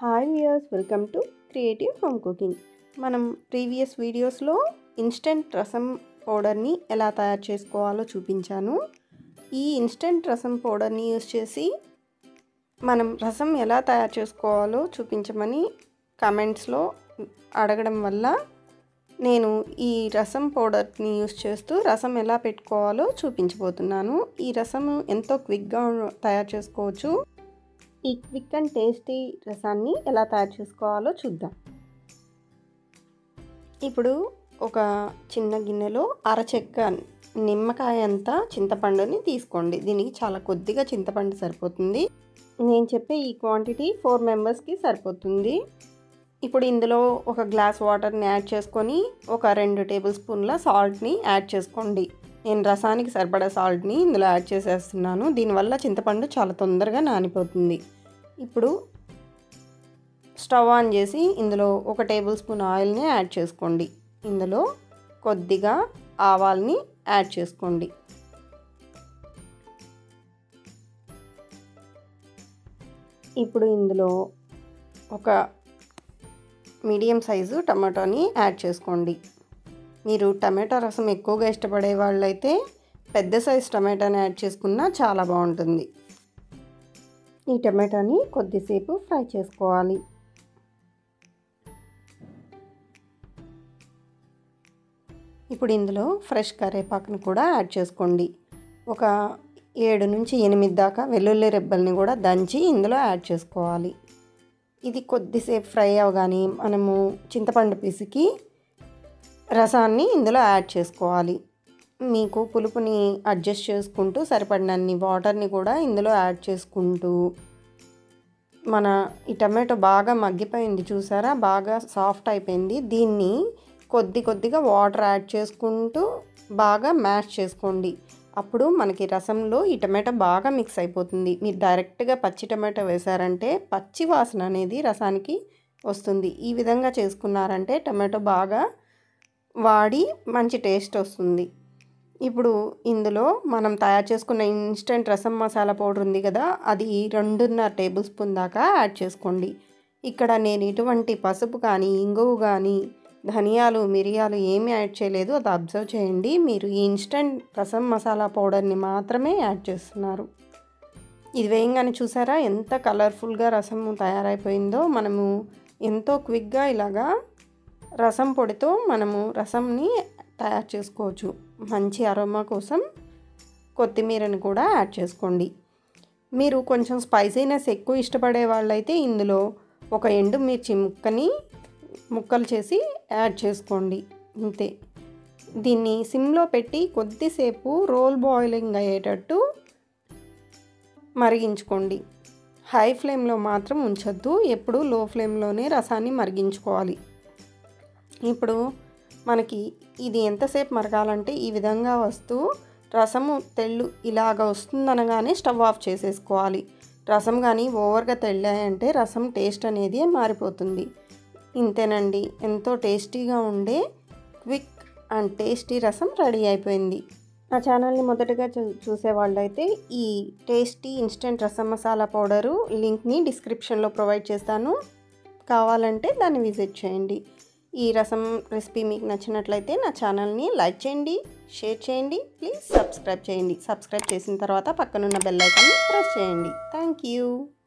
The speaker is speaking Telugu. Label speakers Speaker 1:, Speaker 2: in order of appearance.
Speaker 1: hi viewers welcome to creative home cooking మనం ప్రీవియస్ వీడియోస్లో ఇన్స్టెంట్ రసం పౌడర్ని ఎలా తయారు చేసుకోవాలో చూపించాను ఈ ఇన్స్టెంట్ రసం పౌడర్ని యూస్ చేసి మనం రసం ఎలా తయారు చేసుకోవాలో చూపించమని కమెంట్స్లో అడగడం వల్ల నేను ఈ రసం పౌడర్ని యూస్ చేస్తూ రసం ఎలా పెట్టుకోవాలో చూపించబోతున్నాను ఈ రసం ఎంతో క్విక్గా తయారు చేసుకోవచ్చు ఈ క్విక్ అండ్ టేస్టీ రసాన్ని ఎలా తయారు చేసుకోవాలో చూద్దాం ఇప్పుడు ఒక చిన్న గిన్నెలో అరచెక్క నిమ్మకాయ అంతా చింతపండుని తీసుకోండి దీనికి చాలా కొద్దిగా చింతపండు సరిపోతుంది నేను చెప్పే ఈ క్వాంటిటీ ఫోర్ మెంబర్స్కి సరిపోతుంది ఇప్పుడు ఇందులో ఒక గ్లాస్ వాటర్ని యాడ్ చేసుకొని ఒక రెండు టేబుల్ స్పూన్ల సాల్ట్ని యాడ్ చేసుకోండి నేను రసానికి సరిపడా సాల్ట్ని ఇందులో యాడ్ చేసేస్తున్నాను దీనివల్ల చింతపండు చాలా తొందరగా నానిపోతుంది ఇప్పుడు స్టవ్ ఆన్ చేసి ఇందులో ఒక టేబుల్ స్పూన్ ఆయిల్ని యాడ్ చేసుకోండి ఇందులో కొద్దిగా ఆవాల్ని యాడ్ చేసుకోండి ఇప్పుడు ఇందులో ఒక మీడియం సైజు టమాటోని యాడ్ చేసుకోండి మీరు టమాటా రసం ఎక్కువగా ఇష్టపడే వాళ్ళైతే పెద్ద సైజు టమాటాని యాడ్ చేసుకున్నా చాలా బాగుంటుంది ఈ టమాటాని కొద్దిసేపు ఫ్రై చేసుకోవాలి ఇప్పుడు ఇందులో ఫ్రెష్ కరివేపాకుని కూడా యాడ్ చేసుకోండి ఒక ఏడు నుంచి ఎనిమిది దాకా వెల్లుల్లి రెబ్బల్ని కూడా దంచి ఇందులో యాడ్ చేసుకోవాలి ఇది కొద్దిసేపు ఫ్రై అవగానే మనము చింతపండు పిసికి రసాన్ని ఇందులో యాడ్ చేసుకోవాలి మీకు పులుపుని అడ్జస్ట్ చేసుకుంటూ సరిపడినన్ని వాటర్ని కూడా ఇందులో యాడ్ చేసుకుంటూ మన ఈ టమాటో బాగా మగ్గిపోయింది చూసారా బాగా సాఫ్ట్ అయిపోయింది దీన్ని కొద్ది కొద్దిగా వాటర్ యాడ్ చేసుకుంటూ బాగా మ్యాష్ చేసుకోండి అప్పుడు మనకి రసంలో ఈ టమాటో బాగా మిక్స్ అయిపోతుంది మీరు డైరెక్ట్గా పచ్చి టమాటో వేసారంటే పచ్చి వాసన అనేది రసానికి వస్తుంది ఈ విధంగా చేసుకున్నారంటే టమాటో బాగా వాడి మంచి టేస్ట్ వస్తుంది ఇప్పుడు ఇందులో మనం తయారు చేసుకున్న ఇన్స్టెంట్ రసం మసాలా పౌడర్ ఉంది కదా అది రెండున్నర టేబుల్ స్పూన్ దాకా యాడ్ చేసుకోండి ఇక్కడ నేను ఎటువంటి పసుపు కానీ ఇంగువ కానీ ధనియాలు మిరియాలు ఏమీ యాడ్ చేయలేదు అది అబ్జర్వ్ చేయండి మీరు ఈ ఇన్స్టెంట్ రసం మసాలా పౌడర్ని మాత్రమే యాడ్ చేస్తున్నారు ఇది వేయంగానే చూసారా ఎంత కలర్ఫుల్గా రసం తయారైపోయిందో మనము ఎంతో క్విక్గా ఇలాగా రసం పొడితో మనము రసంని తయారు చేసుకోవచ్చు మంచి అరోమా కోసం కొత్తిమీరని కూడా యాడ్ చేసుకోండి మీరు కొంచెం స్పైసీనెస్ ఎక్కువ ఇష్టపడే వాళ్ళైతే ఇందులో ఒక ఎండుమిర్చి ముక్కని ముక్కలు చేసి యాడ్ చేసుకోండి అంతే దీన్ని సిమ్లో పెట్టి కొద్దిసేపు రోల్ బాయిలింగ్ అయ్యేటట్టు మరిగించుకోండి హై ఫ్లేమ్లో మాత్రం ఉంచొద్దు ఎప్పుడు లో ఫ్లేమ్లోనే రసాన్ని మరిగించుకోవాలి ఇప్పుడు మనకి ఇది ఎంతసేపు మరగాలంటే ఈ విధంగా వస్తూ రసము తెళ్ళు ఇలాగ వస్తుందనగానే స్టవ్ ఆఫ్ చేసేసుకోవాలి రసం కానీ ఓవర్గా తెళ్ళాయంటే రసం టేస్ట్ అనేది మారిపోతుంది ఇంతేనండి ఎంతో టేస్టీగా ఉండే quick and tasty rasam ready అయిపోయింది నా ఛానల్ని మొదటగా చూ చూసే వాళ్ళైతే ఈ టేస్టీ ఇన్స్టెంట్ రసం మసాలా పౌడరు లింక్ని డిస్క్రిప్షన్లో ప్రొవైడ్ చేస్తాను కావాలంటే దాన్ని విజిట్ చేయండి ఈ రసం రెసిపీ మీకు నచ్చినట్లయితే నా ఛానల్ని లైక్ చేయండి షేర్ చేయండి ప్లీజ్ సబ్స్క్రైబ్ చేయండి సబ్స్క్రైబ్ చేసిన తర్వాత పక్కనున్న బెల్ ఐకాన్ని ప్రెస్ చేయండి థ్యాంక్ యూ